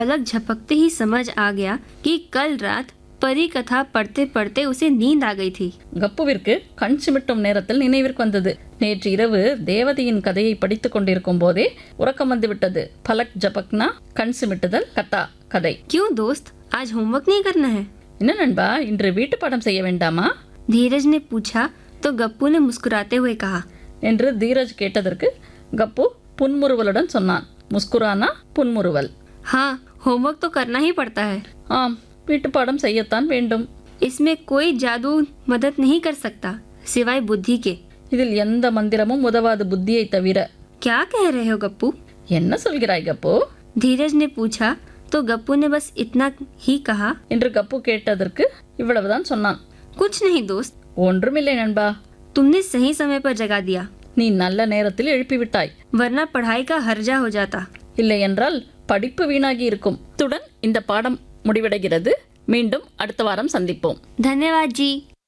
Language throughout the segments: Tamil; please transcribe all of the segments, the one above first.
पलक झपकते ही समझ आ गया कि कल रात परी कथा पढ़ते पढ़ते उसे नींद आ गई थी கப்புவிற்கு கண் சிமிட்டும் நேரத்தில் நினைவிற்கு வந்தது நேற்று இரவு தேவதையின் கதையை படித்துக் கொண்டிருக்கும் போதே உறக்கம் வந்து விட்டது பலக் ஜபக்னா கண் சிமிட்டுதல் கதா கதை क्यों दोस्त आज होमवर्क नहीं करना है என்ன நண்பா இன்று வீட்டு பாடம் செய்ய வேண்டாமா धीरज ने पूछा तो गप्पू ने मुस्कुराते हुए कहा என்று தீரஜ் கேட்டதற்கு கப்பு புன்முறுவலுடன் சொன்னான் முஸ்குரானா புன்முறுவல் हाँ होमवर्क तो करना ही पड़ता है ஆம் வீட்டு பாடம் செய்யத்தான் வேண்டும் इसमें कोई जादू मदद नहीं कर सकता सिवाय बुद्धि के இதில் எந்த மந்திரமும் உதவாது புத்தியை தவிர क्या कह रहे हो गप्पू என்ன சொல்கிறாய் கப்பு धीरज ने पूछा तो गप्पू ने बस इतना ही कहा என்று கப்பு கேட்டதற்கு இவ்வளவுதான் சொன்னான் कुछ नहीं दोस्त ஒன்றுமில்லை நண்பா तुमने सही समय पर जगा दिया நீ நல்ல நேரத்தில் எழுப்பிவிட்டாய் वरना पढ़ाई का हर्जा हो जाता இல்லை என்றால் படிப்பு வீணாகி இருக்கும் இத்துடன் இந்த பாடம் முடிவடைகிறது மீண்டும் அடுத்த வாரம் சந்திப்போம் धन्यवाद जी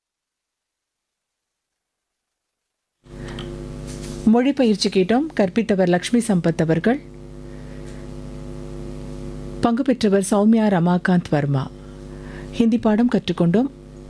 மொழி பயிற்சி கேட்டோம் கற்பித்தவர் லக்ஷ்மி சம்பத் அவர்கள் பங்கு பெற்றவர் சௌமியா ரமாகாந்த் வர்மா ஹிந்தி பாடம் கற்றுக்கொண்டோம்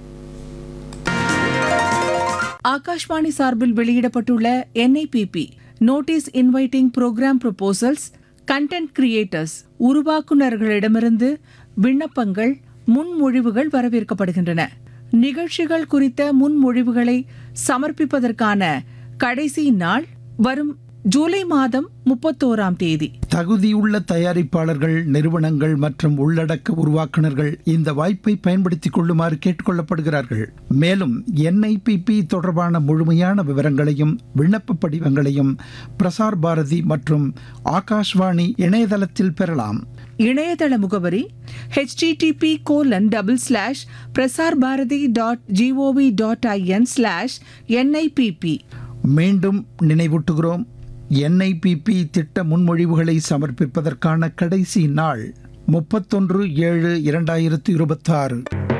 ஆகாஷ்வாணி சார்பில் வெளியிடப்பட்டுள்ள NIPP notice inviting programme proposals content creators உருவாக்குநர்களிடமிருந்து விண்ணப்பங்கள் முன்மொழிவுகள் வரவேற்கப்படுகின்றன நிகழ்ச்சிகள் குறித்த முன்மொழிவுகளை சமர்ப்பிப்பதற்கான கடைசி நாள் வரும் ஜூலை மாதம் முப்பத்தோராம் தேதி தகுதியுள்ள தயாரிப்பாளர்கள் நிறுவனங்கள் மற்றும் உள்ளடக்க உருவாக்குனர்கள் இந்த வாய்ப்பை பயன்படுத்திக் கொள்ளுமாறு கேட்டுக்கொள்ளப்படுகிறார்கள் மேலும் என்ஐபிபி தொடர்பான முழுமையான விவரங்களையும் விண்ணப்ப படிவங்களையும் பிரசார் பாரதி மற்றும் ஆகாஷ்வாணி இணையதளத்தில் பெறலாம் இணையதள முகவரி http colon double slash Prasar Bharati dot gov dot IN slash NIPP மீண்டும் நினைவூட்டுகிறோம் என்ஐபிபி திட்ட முன்மொழிவுகளை சமர்ப்பிப்பதற்கான கடைசி நாள் முப்பத்தொன்று ஏழு இரண்டாயிரத்து இருபத்தாறு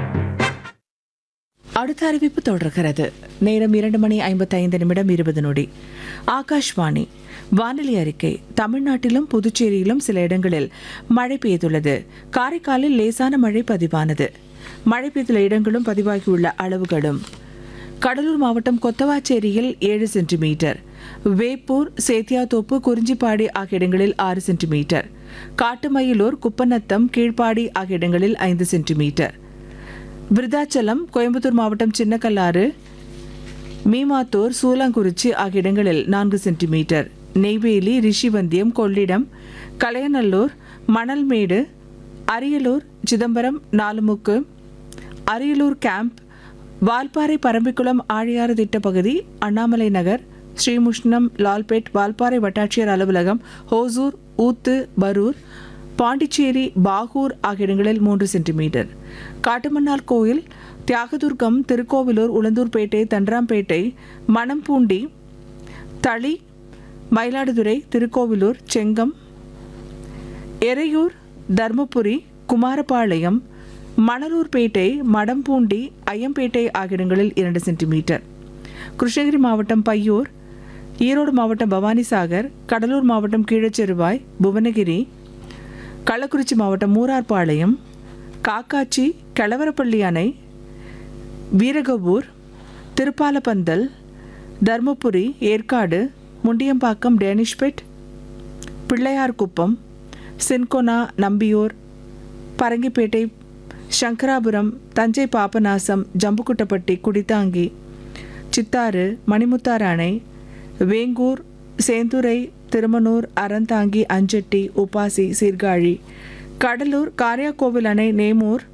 அடுத்த அறிவிப்பு தொடர்கிறது நேரம் இரண்டு மணி ஐம்பத்தைந்து நிமிடம் இருபது நொடி ஆகாஷ்வாணி வானிலை அறிக்கை தமிழ்நாட்டிலும் புதுச்சேரியிலும் சில இடங்களில் மழை பெய்துள்ளது காரைக்காலில் லேசான மழை பதிவானது மழை பெய்துள்ள இடங்களும் பதிவாகியுள்ள அளவுகளும் கடலூர் மாவட்டம் கொத்தவாச்சேரியில் ஏழு சென்டிமீட்டர் வேப்பூர் சேத்தியாத்தோப்பு குறிஞ்சிப்பாடி ஆகிய இடங்களில் ஆறு சென்டிமீட்டர் காட்டுமயிலூர் குப்பநத்தம் கீழ்ப்பாடி ஆகிய இடங்களில் ஐந்து சென்டிமீட்டர் விருதாச்சலம் கோயம்புத்தூர் மாவட்டம் சின்னக்கல்லாறு மீமாத்தூர் சூலாங்குறிச்சி ஆகிய இடங்களில் நான்கு சென்டிமீட்டர் நெய்வேலி ரிஷிவந்தியம் கொள்ளிடம் கலையநல்லூர் மணல்மேடு அரியலூர் சிதம்பரம் நாலுமுக்கு அரியலூர் கேம்ப் வால்பாறை பரம்பிக்குளம் ஆழியாறு திட்ட பகுதி அண்ணாமலை நகர் ஸ்ரீமுஷ்ணம் லால்பேட் வால்பாறை வட்டாட்சியர் அலுவலகம் ஹோசூர் ஊத்து பரூர் பாண்டிச்சேரி பாகூர் ஆகிய இடங்களில் மூன்று சென்டிமீட்டர் காட்டுமன்னார் கோயில் தியாகதுர்கம் திருக்கோவிலூர் உளுந்தூர்பேட்டை தண்டராம்பேட்டை மணம்பூண்டி தளி மயிலாடுதுறை திருக்கோவிலூர் செங்கம் எறையூர் தர்மபுரி குமாரபாளையம் மணலூர்பேட்டை மடம்பூண்டி ஐயம்பேட்டை ஆகிய இடங்களில் இரண்டு சென்டிமீட்டர் கிருஷ்ணகிரி மாவட்டம் பையூர் ஈரோடு மாவட்டம் பவானிசாகர் கடலூர் மாவட்டம் கீழச்செருவாய் புவனகிரி கள்ளக்குறிச்சி மாவட்டம் மூரார்பாளையம் காக்காச்சி கெளவரப்பள்ளி அணை வீரகவூர் திருப்பாலப்பந்தல் தர்மபுரி ஏற்காடு முண்டியம்பாக்கம் டேனிஷ்பெட் பிள்ளையார்குப்பம் சின்கோனா நம்பியூர் பரங்கிப்பேட்டை சங்கராபுரம் தஞ்சை பாபநாசம் ஜம்புக்குட்டப்பட்டி குடித்தாங்கி சித்தாறு மணிமுத்தாறு அணை வேங்கூர் சேந்துரை திருமனூர் அறந்தாங்கி அஞ்சட்டி உப்பாசி சீர்காழி கடலூர் காரியாக்கோவில் அணை நேமூர்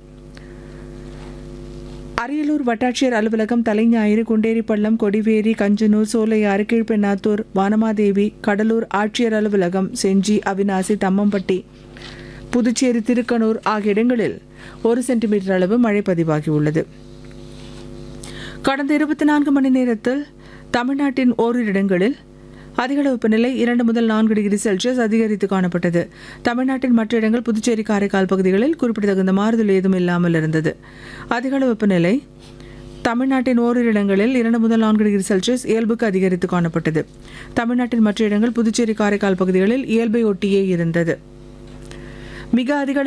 அரியலூர் வட்டாட்சியர் அலுவலகம் தலைஞாயிறு குண்டேரிப்பள்ளம் கொடிவேரி கஞ்சனூர் சோலையாறு கீழ்பெண்ணாத்தூர் வானமாதேவி கடலூர் ஆட்சியர் அலுவலகம் செஞ்சி அவினாசி தம்மம்பட்டி புதுச்சேரி திருக்கனூர் ஆகிய இடங்களில் ஒரு சென்டிமீட்டர் அளவு மழை பதிவாகியுள்ளது கடந்த இருபத்தி நான்கு மணி நேரத்தில் தமிழ்நாட்டின் ஓரிரு இடங்களில் அதிகளவு வெப்பநிலை இரண்டு முதல் நான்கு டிகிரி செல்சியஸ் அதிகரித்து காணப்பட்டது தமிழ்நாட்டின் மற்ற இடங்கள் புதுச்சேரி காரைக்கால் பகுதிகளில் குறிப்பிடத்தகுந்த மாறுதல் ஏதும் இல்லாமல் இருந்தது அதிகளவு வெப்பநிலை தமிழ்நாட்டின் ஓரிரு இடங்களில் இரண்டு முதல் நான்கு டிகிரி செல்சியஸ் இயல்புக்கு அதிகரித்து காணப்பட்டது தமிழ்நாட்டின் மற்ற இடங்கள் புதுச்சேரி காரைக்கால் பகுதிகளில் இயல்பை ஒட்டியே இருந்தது மிக அதிக